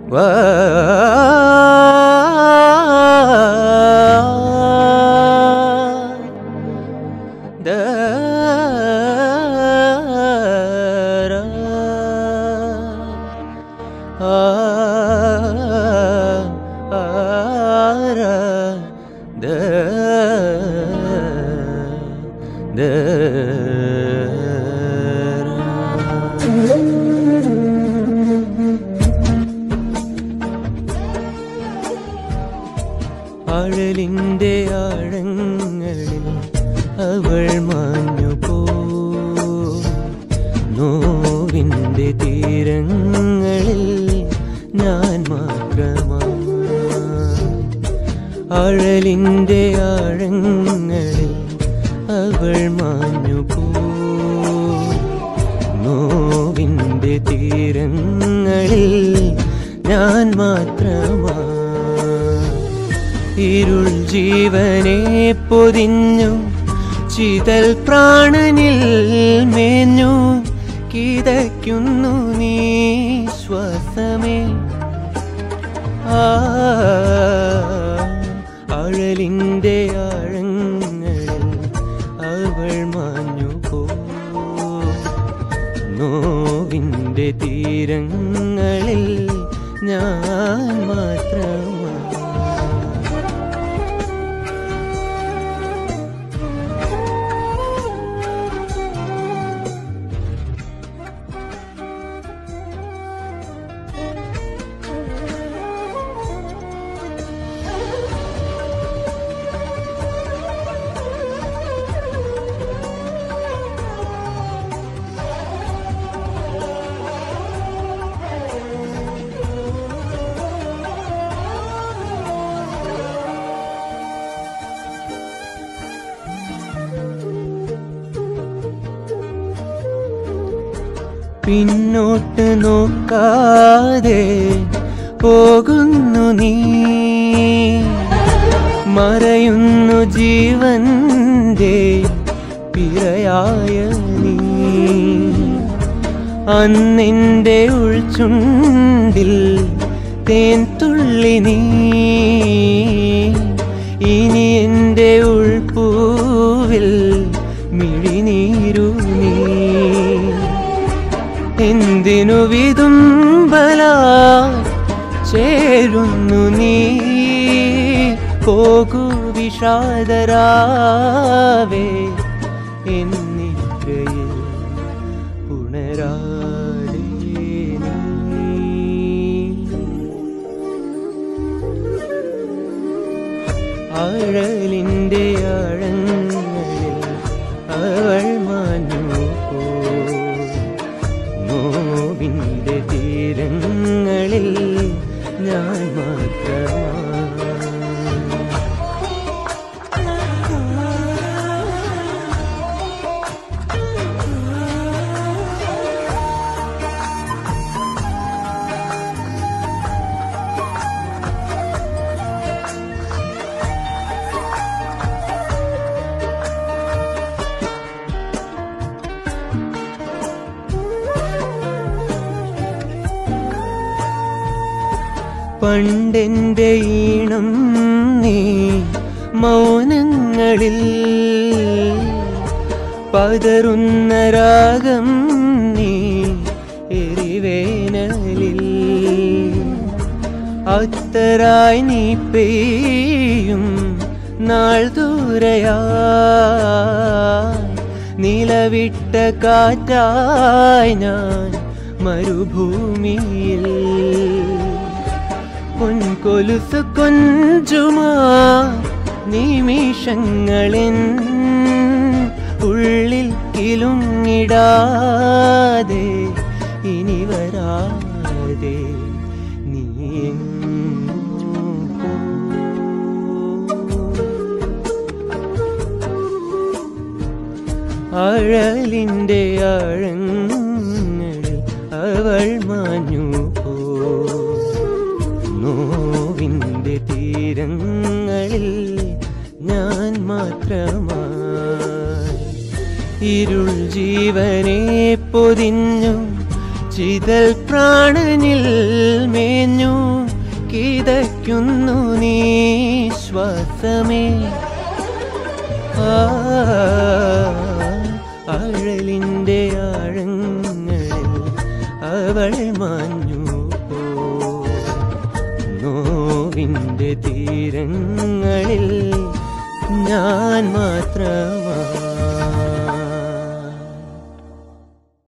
ആഴലിൻ്റെ ആഴങ്ങളിൽ അവൾ മാഞ്ഞു പോ നോവിൻ്റെ തീരങ്ങളിൽ ഞാൻ മാത്രമാണ് ആഴലിൻ്റെ ആഴങ്ങളിൽ അവൾ മാഞ്ഞു പോ നോവിൻ്റെ തീരങ്ങളിൽ ഞാൻ മാത്രമാണ് ഇരുൾ ജീവനെ പൊതിഞ്ഞു ചിതൽ പ്രാണനിൽ മേഞ്ഞു കിതയ്ക്കുന്നു നീ ശ്വാസമേ ആ അഴലിൻ്റെ ആഴങ്ങളിൽ അവൾ മാഞ്ഞു പോ നോവിൻ്റെ തീരങ്ങളിൽ ഞാൻ മാത്രമാണ് പിന്നോട്ട് നോക്കാതെ പോകുന്നു നീ മറയുന്നു ജീവന്റെ പിറയായ നീ അന്നെൻ്റെ ഉൾച്ചുണ്ടിൽ തേൻ തുള്ളി നീ ഇനി എൻ്റെ ഉൾപ്പൂവിൽ മിഴിനീരു നീ എന്തിനു വിതുമ്പല ചേരുന്നു നീ പോകൂ വിഷാദരാവേ എന്നിക്കയിൽ പുണരാടേ നീ ആഴലിൻ്റെ ആഴങ്ങളിൽ അവൾ മാഞ്ഞു പോ നോവിൻ്റെ തീരങ്ങളിൽ ഞാൻ മാത്രമാണ് പണ്ടെൻ്റെ ഈണം നീ മൗനങ്ങളിൽ പതറുന്ന രാഗം നീ എരിവേനലിൽ അത്തരായി നീ പെയ്യും നാൾ ദൂരയാ നിലവിട്ട കാറ്റായി ഞാൻ മരുഭൂമിയിൽ പൊൻകൊലുസ് കൊഞ്ചുമാ നിമിഷങ്ങളിൻ ഉള്ളിൽ കിലുങ്ങിടാതെ ഇനി വരാതെ നീ എങ്ങോ പോ. അഴലിൻ്റെ ആഴങ്ങളിൽ അവൾ മാഞ്ഞു പോ നോവിൻ്റെ തീരങ്ങളിൽ ഞാൻ മാത്രമായി ഇരുൾ ജീവനെ പൊതിഞ്ഞു ചിതൽ പ്രാണനിൽ മേഞ്ഞു കിതയ്ക്കുന്നു നീ ശ്വാസമേ ആ, അഴലിൻ്റെ ആഴങ്ങളിൽ അവൾ മാഞ്ഞു പോ നോവിൻ്റെ തീരങ്ങളിൽ ഞാൻ മാത്രമാ